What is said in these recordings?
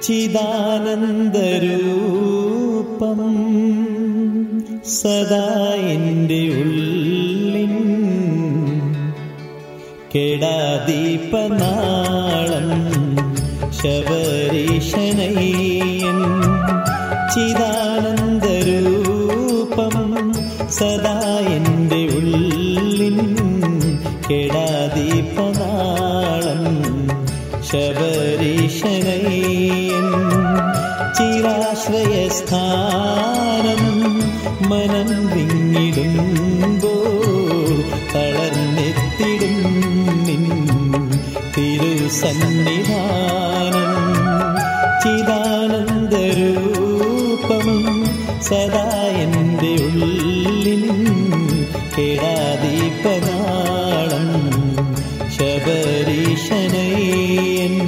ചിദാനന്ദരൂപം സദാ എൻ്റെ ഉള്ളിൻ കെടാദീപനാളം ശബരീശനയ്യൻ ചിദാനന്ദരൂപം സദാ എൻ്റെ ഉള്ളിൻ കെടാദീപനാളം ശബരീശനയ്യൻ ചിരാശ്രയസ്ഥാനം മനം വിങ്ങിടുമ്പോൾ തളർന്നെത്തിടും നിൻ തിരുസന്നിധാനം ചിദാനന്ദരൂപം സദാ എൻ്റെ ഉള്ളിൽ കേടാദീപനാളം ശബരീശനയ്യൻ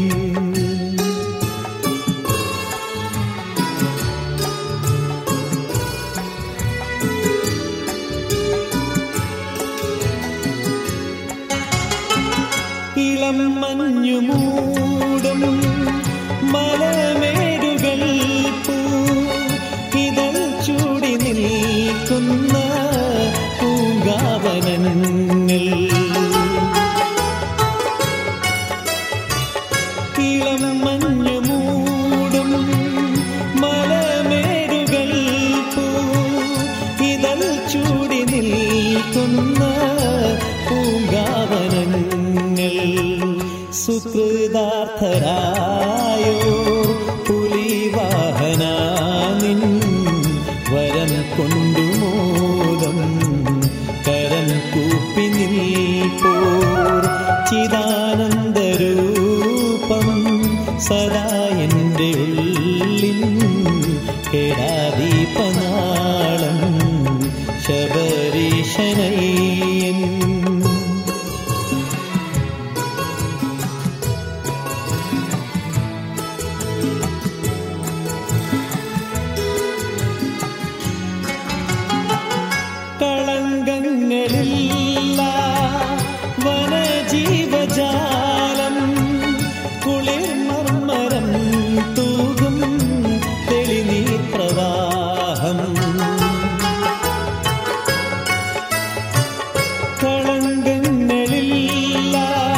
ഇളം മഞ്ഞു മൂടും മലമേടുകൾ പൂ ഇതൾ ചൂടി നിൽക്കുന്ന പൂങ്കാവനങ്ങൾ ഇളം മഞ്ഞു മൂടും മലമേടുകൾ പൂ ഇതൾ ചൂടി നിൽക്കുന്ന പൂങ്കാവനങ്ങൾ സുഹൃതാർത്ഥരായോ പുലിവാഹനാനിൻ വരം കൊണ്ടുമോദം കരം കൂപ്പി നിൽപ്പോർ ചിദാനന്ദരൂപം സദാ എൻ്റെ ഉള്ളിൽ കേടാദീപനാളം ശബരീശനയ്യൻ കളങ്കങ്ങളില്ല വനജീവജാലം കുളിർമർമരം തൂകും തെളിനീ പ്രവാഹം കളങ്കങ്ങളില്ല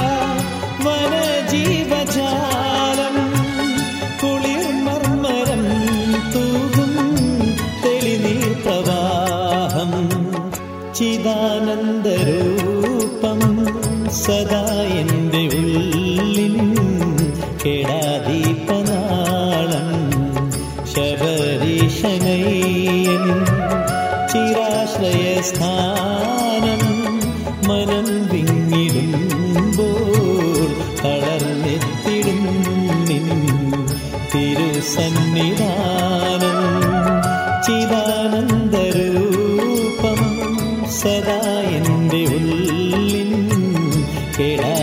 വനജീവജാലം കുളിർമർമരം തൂകും തെളിനീർ പ്രവാഹം ചിദാനന്ദരൂപം സദാ എൻ്റെ ഉള്ളിൽ കേടാദീപനാളം ശബരീശനയ്യൻ ചിരാശ്രയസ്ഥാനം മനം വിങ്ങിടുമ്പോൾ തളർന്നെത്തിടും നിൻ തിരുസന്നിധാനം ചിദാനന്ദരൂപം സദാ എൻ്റെ ഉള്ളിൽ കേടാ